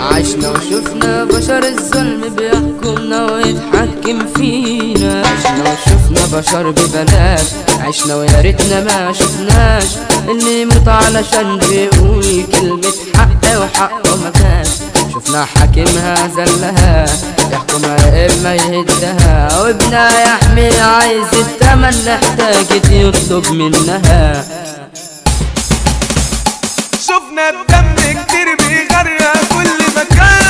عشنا وشفنا بشر الظلم بيحكمنا ويتحكم فينا عشنا وشفنا بشر ببلاش عشنا ويا ريتنا ما شفناش اللي يموت علشان بيقول كلمة حق وحقه ما كانش شفنا حاكمها زلها يحكمها يا اما يهدها وابنها يحمي عايز التمن احتاجت يطلب منها شفنا الدم كتير بيغرق كل مكان